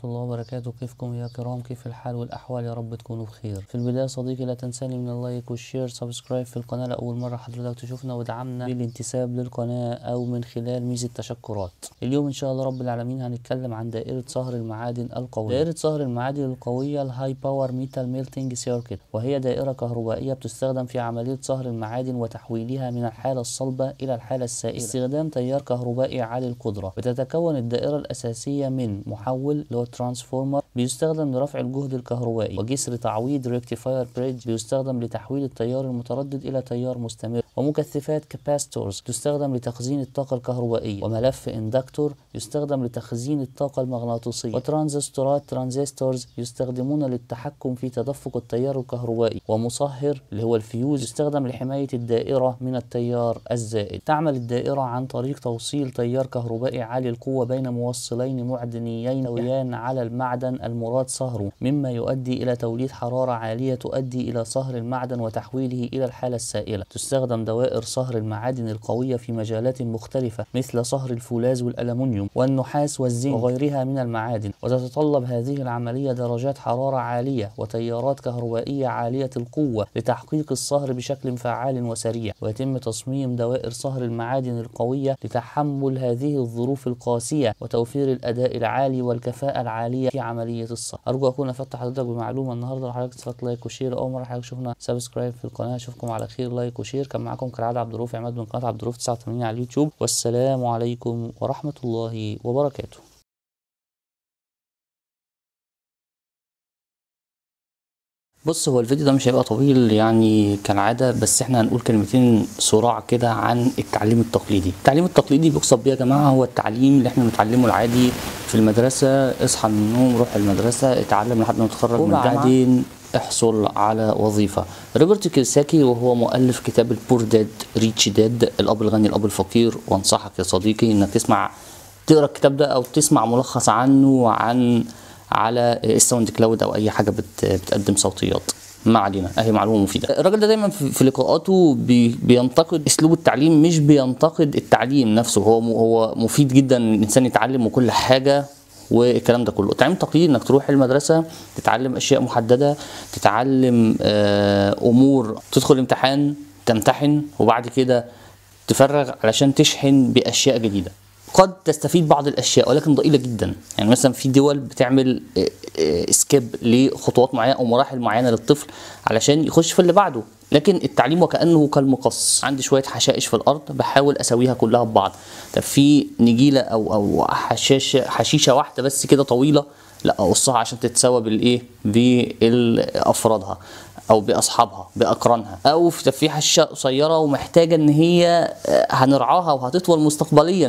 الله وبركاته كيفكم يا كرام كيف الحال والأحوال يا رب تكونوا بخير في البداية صديقي لا تنساني من اللايك والشير سبسكرايب في القناة لأول مرة حضرتك تشوفنا ودعمنا بالانتساب للقناة أو من خلال ميزة تشكرات اليوم إن شاء الله رب العالمين هنتكلم عن دائرة صهر المعادن القوية دائرة صهر المعادن القوية الهاي باور ميتال ميلتنج سيركت وهي دائرة كهربائية بتستخدم في عملية صهر المعادن وتحويلها من الحالة الصلبة إلى الحالة السائلة استخدام تيار كهربائي عالي القدرة بتتكون الدائرة الأساسية من محول اللي هو ترانسفورمر بيستخدم لرفع الجهد الكهربائي وجسر تعويض ريكتيفاير بريدج بيستخدم لتحويل التيار المتردد إلى تيار مستمر ومكثفات كاباستورز تستخدم لتخزين الطاقة الكهربائية وملف اندكتور يستخدم لتخزين الطاقة المغناطيسية وترانزستورات ترانزستورز يستخدمون للتحكم في تدفق التيار الكهربائي ومصهر اللي هو الفيوز يستخدم لحماية الدائرة من التيار الزائد تعمل الدائرة عن طريق توصيل تيار كهربائي عالي القوة بين موصلين معدنيين سويان على المعدن المراد صهره مما يؤدي إلى توليد حرارة عالية تؤدي إلى صهر المعدن وتحويله إلى الحالة السائلة تستخدم دوائر صهر المعادن القوية في مجالات مختلفة مثل صهر الفولاذ والألمنيوم والنحاس والزنك وغيرها من المعادن وتتطلب هذه العملية درجات حرارة عالية وتيارات كهربائية عالية القوة لتحقيق الصهر بشكل فعال وسريع ويتم تصميم دوائر صهر المعادن القوية لتحمل هذه الظروف القاسية وتوفير الأداء العالي والكفاءة العالية في عملية الصهر أرجو أكون أفدت حضرتك بمعلومة النهاردة لو حضرتك استفدت لايك وشير أول مرة حضرتك شوفنا سبسكرايب في القناة أشوفكم على خير لايك وشير كان معاكم كالعادة عبد الرؤوف عماد من قناة عبد الرؤوف 89 على اليوتيوب والسلام عليكم ورحمة الله وبركاته بص هو الفيديو ده مش هيبقى طويل يعني كالعادة بس احنا هنقول كلمتين صراع كده عن التعليم التقليدي التعليم التقليدي بيقصد بيه يا جماعة هو التعليم اللي احنا بنتعلمه العادي في المدرسة اصحى من النوم روح المدرسة اتعلم لحد ما تتخرج من الجامعة وبعدين احصل على وظيفة روبرت كيوساكي وهو مؤلف كتاب البور ديد ريتش ديد الأب الغني الأب الفقير وانصحك يا صديقي انك تسمع تقرا الكتاب ده او تسمع ملخص عنه عن على الساوند كلاود او اي حاجه بت بتقدم صوتيات ما علينا اهي معلومه مفيده الراجل ده دايما في, في لقاءاته بي بينتقد اسلوب التعليم مش بينتقد التعليم نفسه هو هو مفيد جدا الانسان يتعلم وكل حاجه والكلام ده كله التعليم التقليدي انك تروح المدرسه تتعلم اشياء محدده تتعلم امور تدخل امتحان تمتحن وبعد كده تفرغ علشان تشحن باشياء جديده قد تستفيد بعض الاشياء ولكن ضئيله جدا يعني مثلا في دول بتعمل سكيب لخطوات معينه او مراحل معينه للطفل علشان يخش في اللي بعده لكن التعليم وكانه كالمقص عندي شويه حشائش في الارض بحاول اسويها كلها ببعض طب في نجيله او او حشاشه حشيشه واحده بس كده طويله لا اقصها عشان تتساوى بالايه بافرادها او باصحابها باقرانها او في حشه قصيره ومحتاجه ان هي هنرعاها وهتطول مستقبليا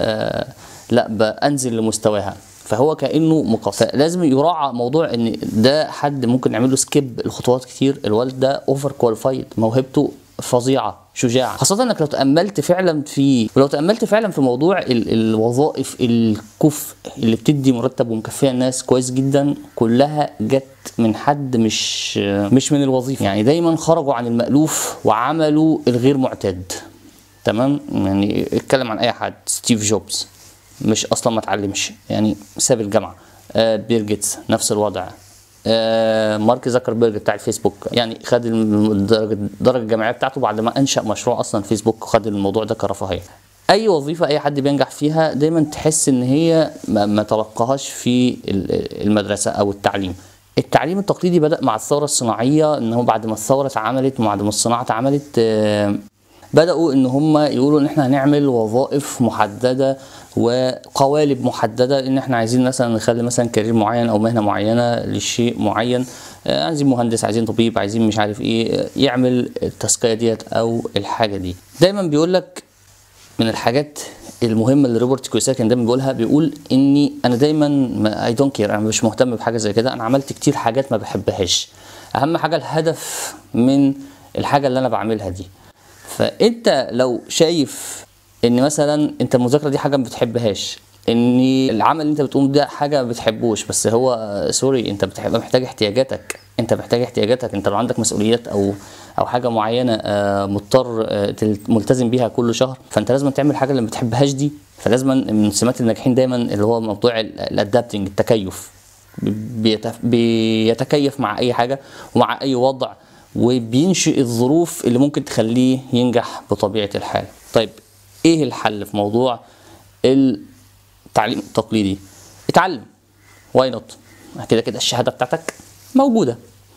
لا بانزل لمستواها فهو كانه مقص لازم يراعى موضوع ان ده حد ممكن نعمل له سكيب الخطوات كتير الولد ده اوفر كواليفايد موهبته فظيعه شجاعه خاصه انك لو تاملت فعلا في ولو تاملت فعلا في موضوع ال الوظائف الكفء اللي بتدي مرتب ومكفيه الناس كويس جدا كلها جت من حد مش مش من الوظيفه يعني دايما خرجوا عن المالوف وعملوا الغير معتاد تمام يعني اتكلم عن اي حد ستيف جوبز مش اصلا ما اتعلمش يعني ساب الجامعه آه بيل جيتس نفس الوضع آه مارك زكربيرج بتاع الفيسبوك يعني خد الدرجه الدرجه الجامعيه بتاعته بعد ما انشا مشروع اصلا فيسبوك خد الموضوع ده كرفاهيه اي وظيفه اي حد بينجح فيها دايما تحس ان هي ما, ما تلقاهاش في المدرسه او التعليم التعليم التقليدي بدا مع الثوره الصناعيه ان هو بعد ما الثوره اتعملت وبعد ما الصناعه اتعملت آه بداوا ان هم يقولوا ان احنا هنعمل وظائف محدده وقوالب محدده ان احنا عايزين مثلا نخلي مثلا كارير معين او مهنه معينه لشيء معين عايزين مهندس عايزين طبيب عايزين مش عارف ايه يعمل التاسكيه ديت او الحاجه دي دايما بيقول لك من الحاجات المهمه اللي روبرت كويساكي كان دايما بيقولها بيقول اني انا دايما اي دونت كير انا مش مهتم بحاجه زي كده انا عملت كتير حاجات ما بحبهاش اهم حاجه الهدف من الحاجه اللي انا بعملها دي فانت لو شايف ان مثلا انت المذاكره دي حاجه ما بتحبهاش ان العمل اللي انت بتقوم ده حاجه ما بتحبوش بس هو سوري انت بتحب محتاج احتياجاتك انت محتاج احتياجاتك انت لو عندك مسؤوليات او او حاجه معينه مضطر ملتزم بيها كل شهر فانت لازم تعمل حاجه اللي ما بتحبهاش دي فلازم من سمات الناجحين دايما اللي هو موضوع الادابتنج التكيف بيتف... بيتكيف مع اي حاجه ومع اي وضع وبينشئ الظروف اللي ممكن تخليه ينجح بطبيعه الحال طيب ايه الحل في موضوع التعليم التقليدي اتعلم واي نوت كده كده الشهاده بتاعتك موجوده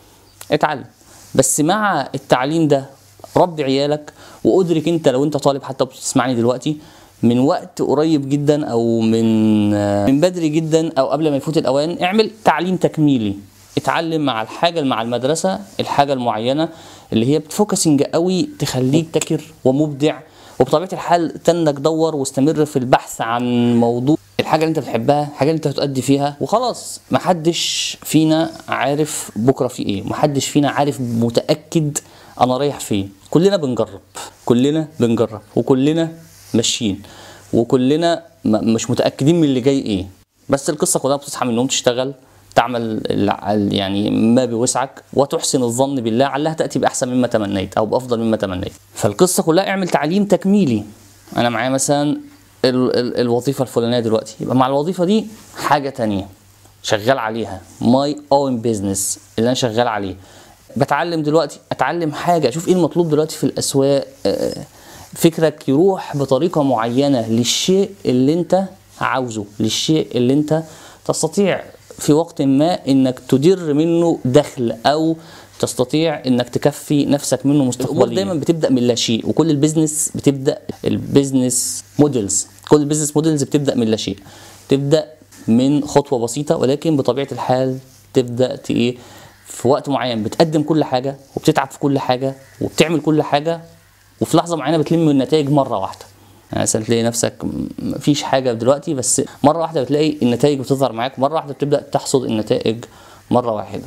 اتعلم بس مع التعليم ده ربي عيالك وادرك انت لو انت طالب حتى بتسمعني دلوقتي من وقت قريب جدا او من من بدري جدا او قبل ما يفوت الاوان اعمل تعليم تكميلي اتعلم مع الحاجه مع المدرسه الحاجه المعينه اللي هي بتفوكسنج قوي تخليك تكر ومبدع وبطبيعه الحال تنك دور واستمر في البحث عن موضوع الحاجه اللي انت بتحبها الحاجه اللي انت هتؤدي فيها وخلاص محدش فينا عارف بكره في ايه محدش فينا عارف متاكد انا رايح فين كلنا بنجرب كلنا بنجرب وكلنا ماشيين وكلنا م- مش متاكدين من اللي جاي ايه بس القصه كلها بتصحى من النوم تشتغل تعمل ال- يعني ما بوسعك وتحسن الظن بالله علها تاتي باحسن مما تمنيت او بافضل مما تمنيت فالقصه كلها اعمل تعليم تكميلي انا معايا مثلا ال ال الوظيفه الفلانيه دلوقتي يبقى مع الوظيفه دي حاجه تانية شغال عليها ماي اون بيزنس اللي انا شغال عليه بتعلم دلوقتي اتعلم حاجه اشوف ايه المطلوب دلوقتي في الاسواق آه، فكرك يروح بطريقه معينه للشيء اللي انت عاوزه للشيء اللي انت تستطيع في وقت ما انك تدر منه دخل او تستطيع انك تكفي نفسك منه مستقبليا دايما بتبدا من لا شيء وكل البيزنس بتبدا البيزنس موديلز كل البيزنس موديلز بتبدا من لا شيء تبدا من خطوه بسيطه ولكن بطبيعه الحال تبدا ت- ايه في وقت معين بتقدم كل حاجه وبتتعب في كل حاجه وبتعمل كل حاجه وفي لحظه معينه بتلم النتائج مره واحده يعني مثلا تلاقي نفسك م- مفيش حاجه دلوقتي بس مره واحده بتلاقي النتائج بتظهر معاك مره واحده بتبدا تحصد النتائج مره واحده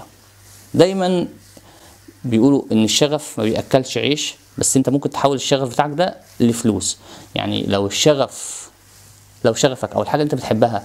دايما بيقولوا ان الشغف ما بياكلش عيش بس انت ممكن تحول الشغف بتاعك ده لفلوس يعني لو الشغف لو شغفك او الحاجه اللي انت بتحبها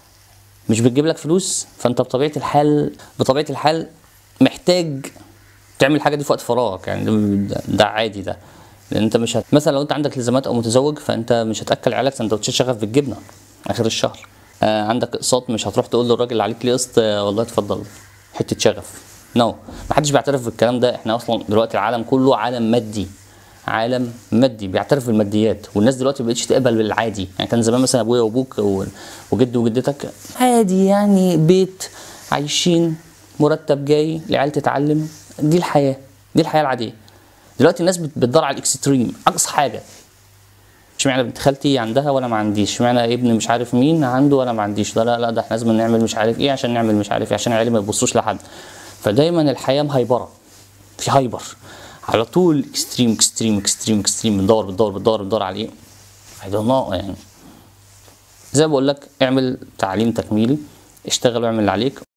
مش بتجيب لك فلوس فانت بطبيعه الحال بطبيعه الحال محتاج تعمل الحاجه دي في وقت فراغك يعني ده, ده عادي ده لان انت مش هت... مثلا لو انت عندك التزامات او متزوج فانت مش هتاكل عيالك سندوتشات شغف بالجبنه اخر الشهر آه عندك اقساط مش هتروح تقول للراجل اللي عليك ليه قسط آه والله اتفضل حته شغف نو no. محدش بيعترف بالكلام ده احنا اصلا دلوقتي العالم كله عالم مادي عالم مادي بيعترف بالماديات والناس دلوقتي ما بقتش تقبل بالعادي يعني كان زمان مثلا ابويا وابوك و- وجد وجدتك عادي يعني بيت عايشين مرتب جاي العيال تتعلم دي الحياه دي الحياه العاديه دلوقتي الناس بت- بتدور على الاكستريم اقصى حاجه اشمعنى بنت خالتي عندها وانا ما عنديش اشمعنى ابن مش عارف مين عنده وانا ما عنديش لا لا لا ده احنا لازم نعمل مش عارف ايه عشان نعمل مش عارف ايه عشان العيال ما يبصوش لحد فدايما الحياه مهيبره في هايبر على طول اكستريم اكستريم اكستريم اكستريم بندور بندور بندور بندور على ايه I don't know يعني زي ما بقول لك اعمل تعليم تكميلي اشتغل واعمل اللي عليك